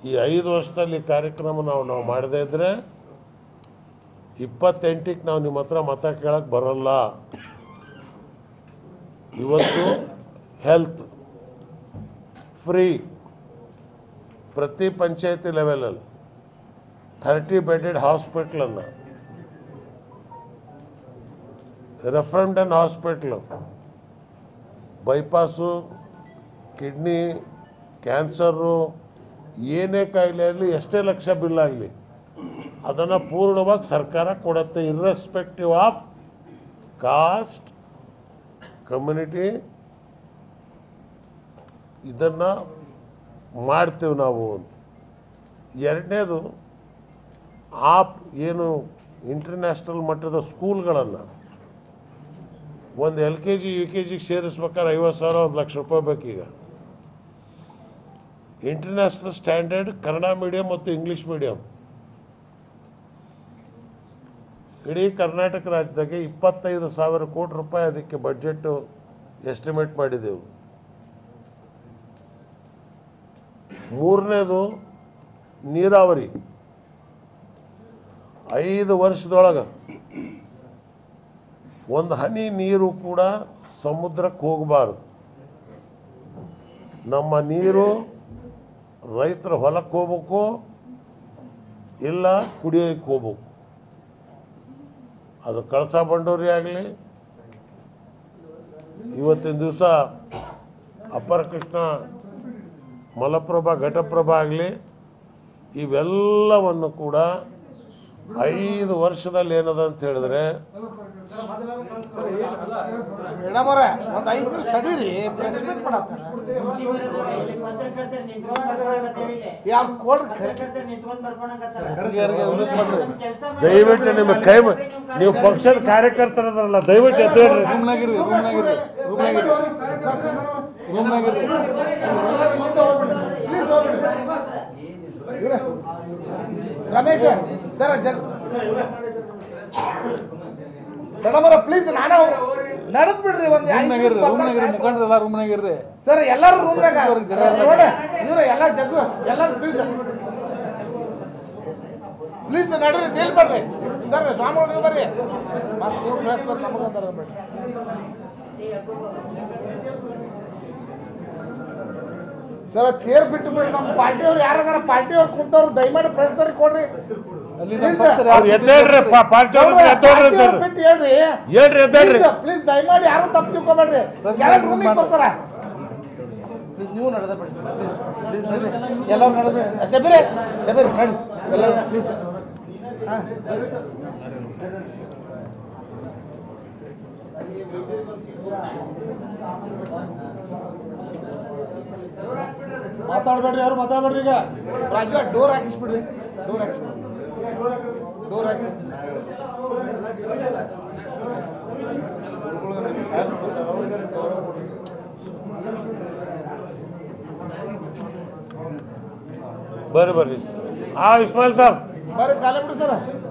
ಈ ಐದು ವರ್ಷದಲ್ಲಿ ಈ ಕಾರ್ಯಕ್ರಮ ನಾವು ನಾವು ಮಾಡದೇ ಇದ್ರೆ ಇಪ್ಪತ್ತೆಂಟಕ್ಕೆ ನಾವು ನಿಮ್ಮ ಹತ್ರ ಮತ ಕೇಳಕ್ಕೆ ಬರಲ್ಲ ಇವತ್ತು ಹೆಲ್ತ್ ಫ್ರೀ ಪ್ರತಿ ಪಂಚಾಯತಿ ಲೆವೆಲಲ್ಲಿ ಥರ್ಟಿ ಬೆಡೆಡ್ ಹಾಸ್ಪಿಟ್ಲನ್ನು ರೆಫರೆಂಡ್ and hospital bypass kidney cancer ಏನೇ ಕಾಯಿಲೆ ಆಗಲಿ ಎಷ್ಟೇ ಲಕ್ಷ ಬಿಲ್ ಆಗಲಿ ಅದನ್ನು ಪೂರ್ಣವಾಗಿ ಸರ್ಕಾರ ಕೊಡುತ್ತೆ ಇರ್ರೆಸ್ಪೆಕ್ಟಿವ್ ಆಫ್ ಕಾಸ್ಟ್ ಕಮ್ಯುನಿಟಿ ಇದನ್ನು ಮಾಡ್ತೀವಿ ನಾವು ಅಂತ ಎರಡನೇದು ಆಪ್ ಏನು ಇಂಟರ್ನ್ಯಾಷನಲ್ ಮಟ್ಟದ ಸ್ಕೂಲ್ಗಳನ್ನು ಒಂದು L K G U K ಜಿಗೆ ಸೇರಿಸ್ಬೇಕಾದ್ರೆ ಐವತ್ತು ಸಾವಿರ ಒಂದು ಲಕ್ಷ ರೂಪಾಯಿ ಬೇಕೀಗ ಇಂಟರ್ನ್ಯಾಷನಲ್ ಸ್ಟ್ಯಾಂಡರ್ಡ್ ಕನ್ನಡ ಮೀಡಿಯಂ ಮತ್ತು ಇಂಗ್ಲೀಷ್ ಮೀಡಿಯಂ ಇಡೀ ಕರ್ನಾಟಕ ರಾಜ್ಯದಾಗೆ ಇಪ್ಪತ್ತೈದು ಸಾವಿರ ಕೋಟಿ ರೂಪಾಯಿ ಅದಕ್ಕೆ ಬಡ್ಜೆಟ್ಟು ಎಸ್ಟಿಮೇಟ್ ಮಾಡಿದೆವು ಮೂರನೇದು ನೀರಾವರಿ ಐದು ವರ್ಷದೊಳಗೆ ಒಂದು ಹನಿ ನೀರು ಕೂಡ ಸಮುದ್ರಕ್ಕೆ ಹೋಗಬಾರ್ದು ನಮ್ಮ ನೀರು ರೈತರ ಹೊಲಕ್ಕೆ ಹೋಗ್ಬೇಕು ಇಲ್ಲ ಕುಡಿಯೋಕ್ಕೆ ಹೋಗ್ಬೇಕು ಅದು ಕಳಸಾ ಬಂಡೂರಿ ಆಗಲಿ ಇವತ್ತಿನ ದಿವಸ ಅಪ್ಪರ ಕೃಷ್ಣ ಮಲಪ್ರಭಾ ಘಟಪ್ರಭಾ ಆಗಲಿ ಇವೆಲ್ಲವನ್ನು ಕೂಡ ಐದು ವರ್ಷದಲ್ಲಿ ಏನದ ಅಂತ ಹೇಳಿದ್ರೆ ಮೇಡಮ್ ಅವ್ರೆ ಒಂದ್ ಐದು ನಿಮಿಷ ತಡೀರಿ ಪ್ರೆಸ್ ಮೀಟ್ ಮಾಡತ್ತಾರ ಯಾವ ಕೊಡ್ರಿ ದಯವಿಟ್ಟು ನಿಮ್ಮ ಕೈ ಮ- ನೀವು ಪಕ್ಷದ ಕಾರ್ಯಕರ್ತರಲ್ಲ ದಯವಿಟ್ಟು ಎದ್ದೇಳ್ರಿ ರೂಮ್ನಾಗಿರ್ರಿ ರೂಮ್ನಾಗಿರ್ರಿ ರೂಮ್ನಾಗಿರ್ರಿ ರೂಮ್ನಾಗಿರ್ರಿ ಇವ್ರೆ ರಮೇಶ್ ಸರ್ ಜಗ್ ಮೇಡಮ್ ಅವ್ರ ಪ್ಲೀಸ್ ನಾನು ನಡೆದ್ ಬಿಡ್ರಿ ಒಂದ್ ಐದ್ ರೂಮ್ನಾಗಿರ್ರಿ ನಿಮಿಷ ರೂಮ್ನಾಗಿರ್ರಿ ಬರ್ತಾರೆ. ಮುಖಂಡ್ರೆಲ್ಲ ರೂಮ್ನಾಗಿರ್ರಿ ಸರ್ ಎಲ್ಲಾರು ರೂಮ್ನಾಗ ಅವ್ರಿಗೆ ಜಗ ಎಲ್ಲ ನೋಡ ಇವ್ರ ಎಲ್ಲ ಜಗ್ಗು ಎಲ್ಲಾರು ಪ್ಲೀಸ್ ಪ್ಲೀಸ್ ನಡ್ರಿ ನಿಲ್ಬೇಡ್ರಿ ಸರ್ ಸ್ವಾಮಿಗಳು ನೀವು ಬರ್ರಿ ಮತ್ತೆ ನೀವು ಪ್ರೆಸ್ ನಮಗಂತಾರ ಬೇಡ್ರಿ ಸರ್ ಚೇರ್ ಬಿಟ್ಟು ಬಿಡಿ ನಮ್ಮ ಪಾರ್ಟಿಯವ್ರು ಯಾರಾಗಾರ ಪಾರ್ಟಿಯವ್ರು ಕುಂತವ್ರು ದಯಮಾಡಿ ಪ್ರೆಸ್ದವ್ರಿಗೆ ಕೊಡ್ರಿ ಅಲ್ಲಿ Please, ನಮ್ಮ ಭಕ್ತರು ಅವ್ರು ಯಾರು ಎದ್ದೇಳ್ರಿ ಪಾ- ಪಾರ್ಟಿ ಅವ್ರು ಎದ್ದೇಳ್ರಿ ಪಾರ್ಟಿಯವ್ರು ಎದ್ದೇಳ್ರಿ. ಬಿಟ್ಟು ಹೇಳ್ರಿ ಹೇಳ್ರಿ ಎದ್ದೇಳ್ರಿ ಪ್ಲೀಸ್ ದಯಮಾಡಿ ಯಾರು ತಪ್ಪು ತಿಳ್ಕೊಬೇಡ್ರಿ Press ಕೆಳಗೆ room ರೂಮಿಗೆ ಮಾಡ್ರಿ. ಬರ್ತಾರ ಪ್ಲೀಸ್ ನೀವು ನಡೆದ ಬಿಡಿ ಪ್ಲೀಸ್ ಪ್ಲೀಸ್ ನಡ್ರಿ ಎಲ್ಲರೂ ನಡೆದ ಶಬೀರೆ ಶಬೀರ್ ನಡಿ ಎಲ್ಲರೂ ಪ್ಲೀಸ್ ಹಾಂ ಮಾತಾಡ್ಬೇಡ್ರಿ ಯಾರು ಮಾತಾಡ್ಬೇಡ್ರಿ ಈಗ ರಾಜು ಡೋರ್ ಹಾಕಿಸ್ಬಿಡ್ರಿ ಡೋರ್ ಹಾಕಿಸ್ಬಿಡ್ರಿ ಡೋರ್ ಹಾಕಿ ಬರ್ರಿ ಬರ್ರಿ ಆ ಇಸ್ಮಾಯಿಲ್ ಸಾಬ್ ಬರ್ರಿ ಕಾಲ ಬಿಡಿ ಸರ್